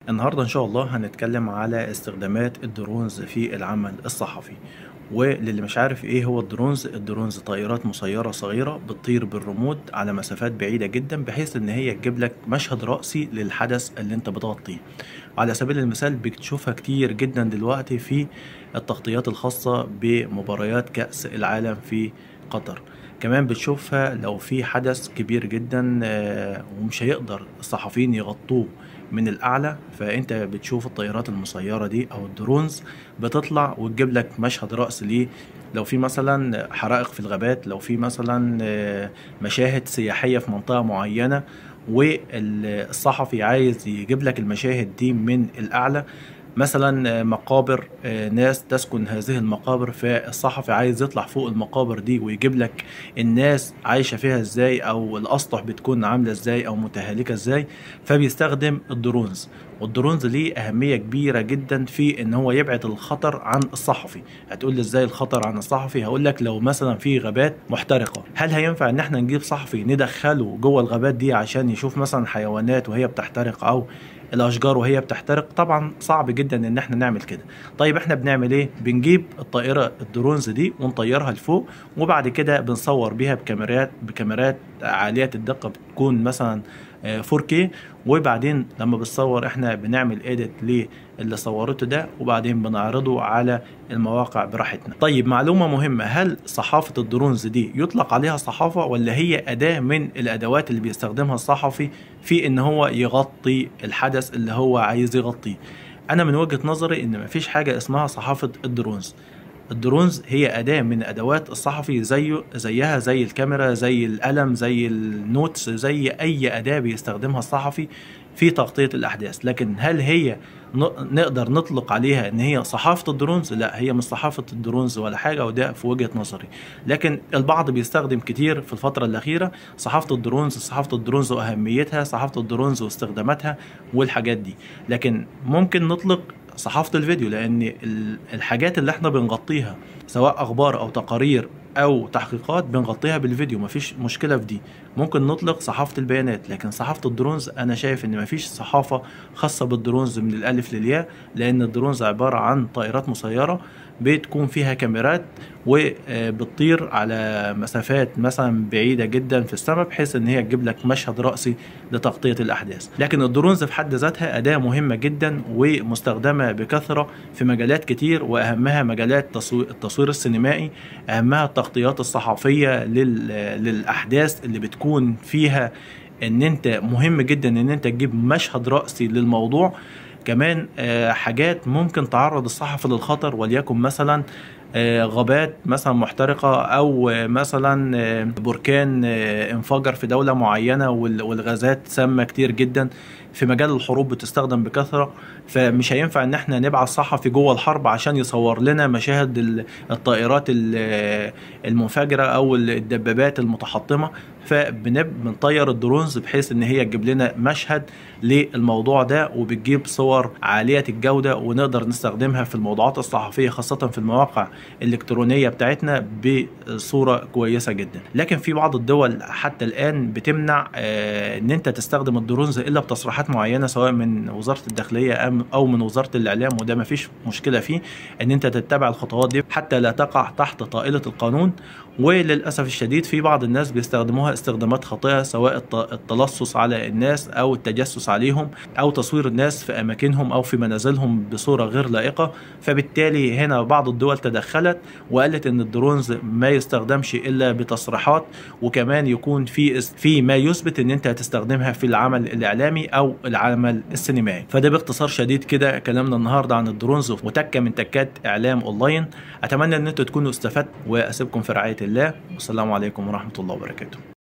النهاردة إن شاء الله هنتكلم على استخدامات الدرونز في العمل الصحفي وللي مش عارف ايه هو الدرونز الدرونز طائرات مسيرة صغيرة بتطير بالريموت على مسافات بعيدة جدا بحيث ان هي تجيب لك مشهد رأسي للحدث اللي انت بتغطيه على سبيل المثال بتشوفها كتير جدا دلوقتي في التغطيات الخاصة بمباريات كأس العالم في قطر كمان بتشوفها لو في حدث كبير جدا آه، ومش هيقدر الصحفيين يغطوه من الاعلى فانت بتشوف الطيارات المسيره دي او الدرونز بتطلع وتجيب لك مشهد راس ليه لو في مثلا حرائق في الغابات لو في مثلا آه، مشاهد سياحيه في منطقه معينه والصحفي عايز يجيب لك المشاهد دي من الاعلى مثلا مقابر آه، ناس تسكن هذه المقابر فالصحفي عايز يطلع فوق المقابر دي ويجيب لك الناس عايشة فيها ازاي او الاسطح بتكون عاملة ازاي او متهالكة ازاي فبيستخدم الدرونز والدرونز ليه اهمية كبيرة جدا في ان هو يبعد الخطر عن الصحفي هتقول لي ازاي الخطر عن الصحفي هقول لك لو مثلا في غابات محترقة هل هينفع ان احنا نجيب صحفي ندخله جوه الغابات دي عشان يشوف مثلا حيوانات وهي بتحترق او الاشجار وهي بتحترق طبعا صعب جدا ان احنا نعمل كده طيب احنا بنعمل ايه بنجيب الطائره الدرونز دي ونطيرها لفوق وبعد كده بنصور بيها بكاميرات بكاميرات عاليه الدقه بتكون مثلا آه، 4K وبعدين لما بتصور احنا بنعمل ايديت للي صورته ده وبعدين بنعرضه على المواقع براحتنا طيب معلومة مهمة هل صحافة الدرونز دي يطلق عليها صحافة ولا هي أداة من الأدوات اللي بيستخدمها الصحفي في إن هو يغطي الحدث اللي هو عايز يغطيه أنا من وجهة نظري إن مفيش حاجة اسمها صحافة الدرونز الدرونز هي أداة من أدوات الصحفي زيه زيها زي الكاميرا زي القلم زي النوتس زي أي أداة بيستخدمها الصحفي في تغطية الأحداث لكن هل هي ن- نقدر نطلق عليها ان هي صحافة الدرونز لا هي مش صحافة الدرونز ولا حاجة وده في وجهة نظري لكن البعض بيستخدم كتير في الفترة الأخيرة صحافة الدرونز صحافة الدرونز وأهميتها صحافة الدرونز واستخداماتها والحاجات دي لكن ممكن نطلق صحافة الفيديو لأن ال- الحاجات اللي احنا بنغطيها سواء أخبار أو تقارير أو تحقيقات بنغطيها بالفيديو مفيش مشكلة في دي ممكن نطلق صحافة البيانات لكن صحافة الدرونز أنا شايف إن مفيش صحافة خاصة بالدرونز من الألف للياء لأن الدرونز عبارة عن طائرات مسيرة بتكون فيها كاميرات وبتطير على مسافات مثلا بعيدة جدا في السماء بحيث ان هي تجيب لك مشهد رأسي لتغطية الأحداث لكن الدرونز في حد ذاتها أداة مهمة جدا ومستخدمة بكثرة في مجالات كتير وأهمها مجالات تصوير التصوير السينمائي أهمها التغطيات الصحفية لل... للأحداث اللي بتكون فيها ان انت مهم جدا ان انت تجيب مشهد رأسي للموضوع كمان آه، حاجات ممكن تعرض الصحفي للخطر وليكن مثلا آه، غابات مثلا محترقة أو آه، مثلا آه، بركان آه، انفجر في دولة معينة وال- والغازات سامة كتير جدا في مجال الحروب بتستخدم بكثرة فمش هينفع ان احنا نبعت صحفي جوه الحرب عشان يصور لنا مشاهد ال- الطائرات ال- المنفجرة او الدبابات المتحطمة فبنطير الدرونز بحيث ان هي تجيب لنا مشهد للموضوع ده وبتجيب صور عالية الجودة ونقدر نستخدمها في الموضوعات الصحفية خاصة في المواقع الإلكترونية بتاعتنا بصورة كويسة جدا لكن في بعض الدول حتى الآن بتمنع آه، ان انت تستخدم الدرونز الا بتصريحات معينة سواء من وزارة الداخلية أم- او من وزارة الاعلام وده مفيش مشكلة فيه ان انت تتبع الخطوات دي حتى لا تقع تحت طائلة القانون وللاسف الشديد في بعض الناس بيستخدموها استخدامات خاطئه سواء الت- التلصص على الناس او التجسس عليهم او تصوير الناس في اماكنهم او في منازلهم بصوره غير لائقه فبالتالي هنا بعض الدول تدخلت وقالت ان الدرونز ما يستخدمش الا بتصريحات وكمان يكون في اس- في ما يثبت ان انت هتستخدمها في العمل الاعلامي او العمل السينمائي فده باختصار شديد كده كلامنا النهارده عن الدرونز وتكه من تكات اعلام اونلاين اتمنى ان انتوا تكونوا استفدتوا واسيبكم في رعايه الله والسلام عليكم ورحمه الله وبركاته